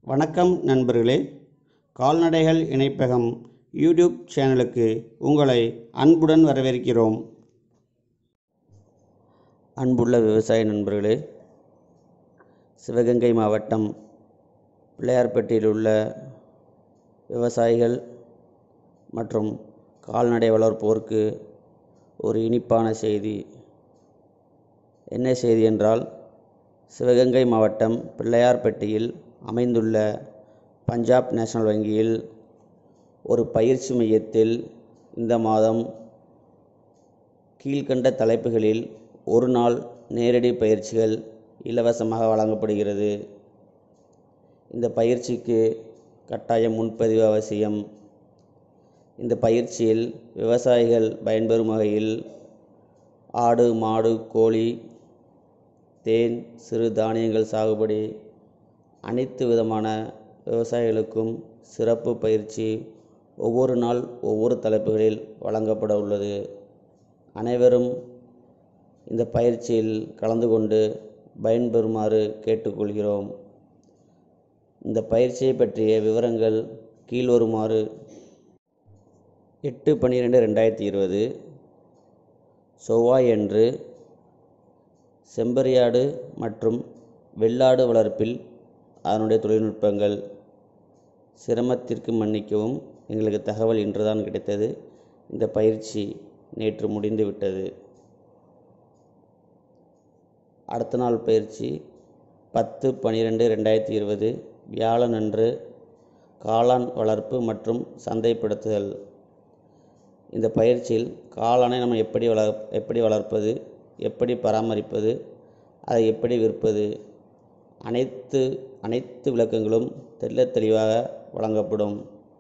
வணக்கம் நண்பர்களே கால்நடைகள் இணைப்பகம் யூடியூப் சேனலுக்கு உங்களை அன்புடன் வரவேற்கிறோம் அன்புள்ள விவசாய நண்பர்களே சிவகங்கை மாவட்டம் பிள்ளையார்பட்டியில் உள்ள விவசாயிகள் மற்றும் கால்நடை வளர்ப்போருக்கு ஒரு இனிப்பான செய்தி என்ன செய்தி என்றால் சிவகங்கை மாவட்டம் பிள்ளையார்பட்டியில் அமைந்துள்ள பஞ்சாப் நேஷனல் வங்கியில் ஒரு பயிற்சி மையத்தில் இந்த மாதம் கீழ்கண்ட தலைப்புகளில் ஒரு நாள் நேரடி பயிற்சிகள் இலவசமாக வழங்கப்படுகிறது இந்த பயிற்சிக்கு கட்டாயம் முன்பதிவு அவசியம் இந்த பயிற்சியில் விவசாயிகள் பயன்பெறும் வகையில் ஆடு மாடு கோழி தேன் சிறு தானியங்கள் சாகுபடி அனைத்து விதமான விவசாயிகளுக்கும் சிறப்பு பயிற்சி ஒவ்வொரு நாள் ஒவ்வொரு தலைப்புகளில் வழங்கப்பட உள்ளது அனைவரும் இந்த பயிற்சியில் கலந்து கொண்டு பயன்பெறுமாறு கேட்டுக்கொள்கிறோம் இந்த பயிற்சியை பற்றிய விவரங்கள் கீழ்வருமாறு எட்டு பன்னிரெண்டு ரெண்டாயிரத்தி இருபது செவ்வாயன்று செம்பரியாடு மற்றும் வெள்ளாடு வளர்ப்பில் அதனுடைய தொழில்நுட்பங்கள் சிரமத்திற்கு மன்னிக்கவும் எங்களுக்கு தகவல் இன்றுதான் கிடைத்தது இந்த பயிற்சி நேற்று முடிந்து விட்டது அடுத்த நாள் பயிற்சி பத்து பன்னிரெண்டு ரெண்டாயிரத்தி இருபது வியாழன் அன்று காளான் வளர்ப்பு மற்றும் சந்தைப்படுத்துதல் இந்த பயிற்சியில் காளானை நம்ம எப்படி வளர் எப்படி வளர்ப்பது எப்படி பராமரிப்பது அதை எப்படி விற்பது அனைத்து அனைத்து விளக்கங்களும் தெள்ளத் தெளிவாக வழங்கப்படும்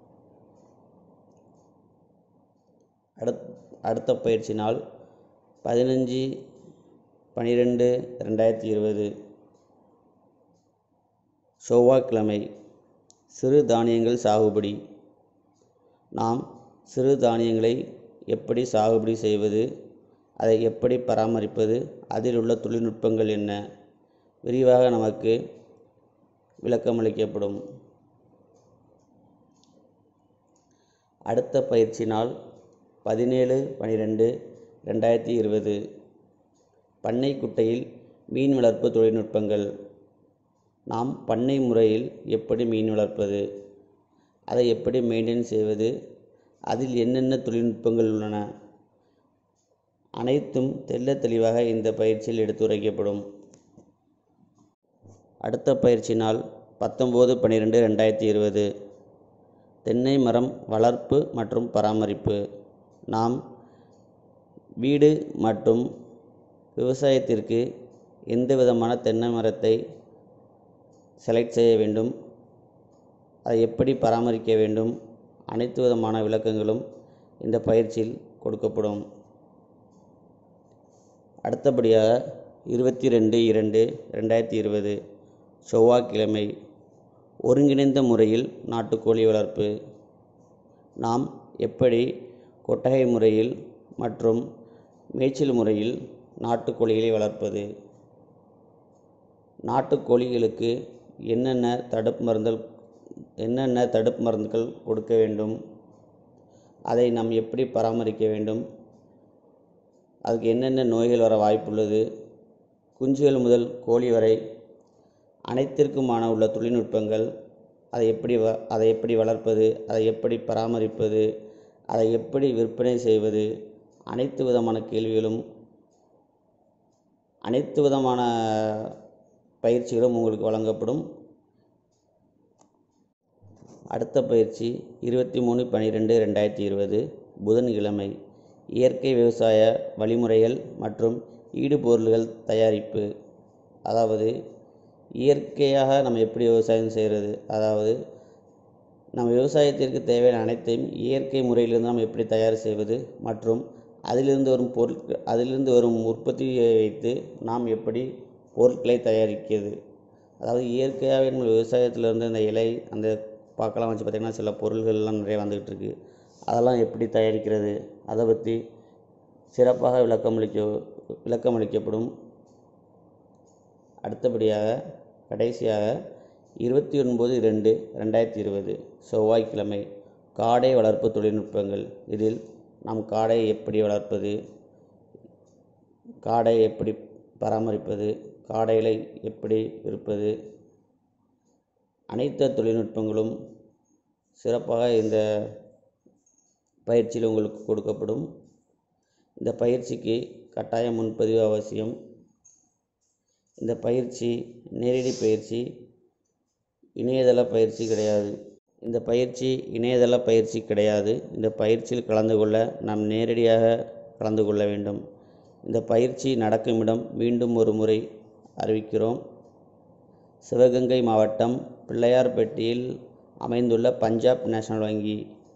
அடுத் அடுத்த பயிற்சி நாள் பதினஞ்சு பனிரெண்டு ரெண்டாயிரத்தி இருபது செவ்வாய்க்கிழமை சிறு தானியங்கள் சாகுபடி நாம் சிறு தானியங்களை எப்படி சாகுபடி செய்வது அதை எப்படி பராமரிப்பது அதில் உள்ள தொழில்நுட்பங்கள் என்ன விரிவாக நமக்கு விளக்கமளிக்கப்படும் அடுத்த பயிற்சி நாள் பதினேழு பனிரெண்டு ரெண்டாயிரத்தி இருபது பண்ணை குட்டையில் மீன் வளர்ப்பு தொழில்நுட்பங்கள் நாம் பண்ணை முறையில் எப்படி மீன் வளர்ப்பது அதை எப்படி மெயின்டைன் செய்வது அதில் என்னென்ன தொழில்நுட்பங்கள் உள்ளன அனைத்தும் தெள்ள தெளிவாக இந்த பயிற்சியில் எடுத்துரைக்கப்படும் அடுத்த பயிற்சி நாள் பத்தொம்போது பன்னிரெண்டு ரெண்டாயிரத்தி இருபது தென்னை மரம் வளர்ப்பு மற்றும் பராமரிப்பு நாம் வீடு மற்றும் விவசாயத்திற்கு எந்த விதமான தென்னை மரத்தை செலக்ட் செய்ய வேண்டும் அதை எப்படி பராமரிக்க வேண்டும் அனைத்து விதமான விளக்கங்களும் இந்த பயிற்சியில் கொடுக்கப்படும் அடுத்தபடியாக இருபத்தி ரெண்டு இரண்டு ரெண்டாயிரத்தி இருபது செவ்வாய்க்கிழமை ஒருங்கிணைந்த முறையில் நாட்டுக்கோழி வளர்ப்பு நாம் எப்படி கொட்டகை முறையில் மற்றும் மேய்ச்சல் முறையில் நாட்டுக்கோழிகளை வளர்ப்பது நாட்டுக்கோழிகளுக்கு என்னென்ன தடுப்பு மருந்துகள் என்னென்ன தடுப்பு மருந்துகள் கொடுக்க வேண்டும் அதை நாம் எப்படி பராமரிக்க வேண்டும் அதுக்கு என்னென்ன நோய்கள் வர வாய்ப்புள்ளது குஞ்சுகள் முதல் கோழி வரை அனைத்திற்குமான உள்ள தொழில்நுட்பங்கள் அதை எப்படி வ அதை எப்படி வளர்ப்பது அதை எப்படி பராமரிப்பது அதை எப்படி விற்பனை செய்வது அனைத்து விதமான கேள்விகளும் அனைத்து விதமான பயிற்சிகளும் உங்களுக்கு வழங்கப்படும் அடுத்த பயிற்சி இருபத்தி மூணு பன்னிரெண்டு ரெண்டாயிரத்தி இருபது புதன்கிழமை இயற்கை விவசாய வழிமுறைகள் மற்றும் ஈடுபொருள்கள் தயாரிப்பு அதாவது இயற்கையாக நம்ம எப்படி விவசாயம் செய்கிறது அதாவது நம்ம விவசாயத்திற்கு தேவையான அனைத்தையும் இயற்கை முறையிலிருந்து நாம் எப்படி தயார் செய்வது மற்றும் அதிலிருந்து வரும் பொருட்கள் அதிலிருந்து வரும் உற்பத்தியை வைத்து நாம் எப்படி பொருட்களை தயாரிக்கிறது அதாவது இயற்கையாகவே நம்ம விவசாயத்திலேருந்து அந்த இலை அந்த பார்க்கலாம் வச்சு பார்த்திங்கன்னா சில பொருள்கள்லாம் நிறைய வந்துக்கிட்டு இருக்குது அதெல்லாம் எப்படி தயாரிக்கிறது அதை பற்றி சிறப்பாக விளக்கமளிக்க விளக்கமளிக்கப்படும் அடுத்தபடியாக கடைசியாக இருபத்தி ஒன்பது ரெண்டு ரெண்டாயிரத்தி இருபது செவ்வாய்க்கிழமை காடை வளர்ப்பு தொழில்நுட்பங்கள் இதில் நாம் காடையை எப்படி வளர்ப்பது காடை எப்படி பராமரிப்பது காடைகளை எப்படி விற்பது அனைத்து தொழில்நுட்பங்களும் சிறப்பாக இந்த பயிற்சியில் உங்களுக்கு கொடுக்கப்படும் இந்த பயிற்சிக்கு கட்டாய முன்பதிவு அவசியம் இந்த பயிற்சி நேரடி பயிற்சி இணையதள பயிற்சி கிடையாது இந்த பயிற்சி இணையதள பயிற்சி கிடையாது இந்த பயிற்சியில் கலந்து கொள்ள நாம் நேரடியாக கலந்து கொள்ள வேண்டும் இந்த பயிற்சி நடக்கும் இடம் மீண்டும் ஒரு முறை அறிவிக்கிறோம் சிவகங்கை மாவட்டம் பிள்ளையார்பட்டியில் அமைந்துள்ள பஞ்சாப் நேஷனல் வங்கி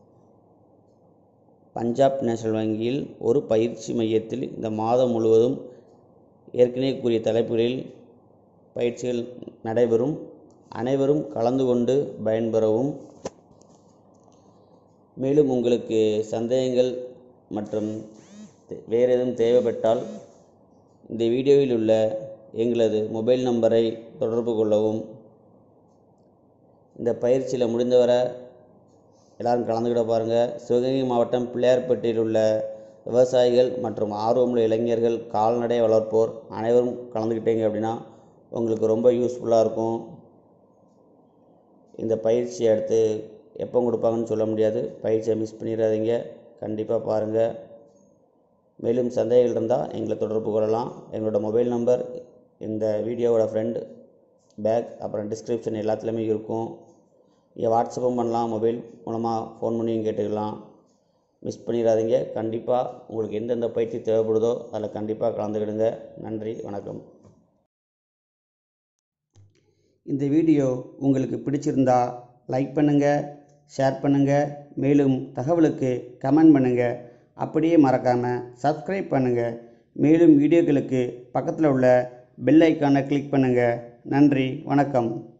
பஞ்சாப் நேஷனல் வங்கியில் ஒரு பயிற்சி மையத்தில் இந்த மாதம் முழுவதும் ஏற்கனவே கூறிய தலைப்புகளில் பயிற்சிகள் நடைபெறும் அனைவரும் கலந்து கொண்டு பயன்பெறவும் மேலும் உங்களுக்கு சந்தேகங்கள் மற்றும் வேறு எதுவும் தேவைப்பட்டால் இந்த வீடியோவில் உள்ள எங்களது மொபைல் நம்பரை தொடர்பு கொள்ளவும் இந்த பயிற்சியில் முடிந்தவரை எல்லோரும் கலந்துக்கிட பாருங்கள் சிவகங்கை மாவட்டம் பிள்ளையார்பட்டியில் உள்ள விவசாயிகள் மற்றும் ஆர்வமுள்ள இளைஞர்கள் கால்நடை வளர்ப்போர் அனைவரும் கலந்துக்கிட்டீங்க அப்படின்னா உங்களுக்கு ரொம்ப யூஸ்ஃபுல்லாக இருக்கும் இந்த பயிற்சியை அடுத்து எப்போ கொடுப்பாங்கன்னு சொல்ல முடியாது பயிற்சியை மிஸ் பண்ணிடாதீங்க கண்டிப்பாக பாருங்கள் மேலும் சந்தேகங்கள் இருந்தால் எங்களை தொடர்பு கொள்ளலாம் எங்களோட மொபைல் நம்பர் இந்த வீடியோவோட ஃப்ரெண்ட் பேக் அப்புறம் டிஸ்கிரிப்ஷன் எல்லாத்துலேயுமே இருக்கும் நீங்கள் வாட்ஸ்அப்பும் பண்ணலாம் மொபைல் மூலமாக ஃபோன் பண்ணியும் கேட்டுக்கலாம் மிஸ் பண்ணிடாதீங்க கண்டிப்பாக உங்களுக்கு எந்தெந்த பயிற்சி தேவைப்படுதோ அதில் கண்டிப்பாக கலந்துக்கிடுங்க நன்றி வணக்கம் இந்த வீடியோ உங்களுக்கு பிடிச்சிருந்தா லைக் பண்ணுங்கள் ஷேர் பண்ணுங்கள் மேலும் தகவலுக்கு கமெண்ட் பண்ணுங்கள் அப்படியே மறக்காமல் சப்ஸ்கிரைப் பண்ணுங்கள் மேலும் வீடியோக்களுக்கு பக்கத்தில் உள்ள பெல் ஐக்கானை கிளிக் பண்ணுங்கள் நன்றி வணக்கம்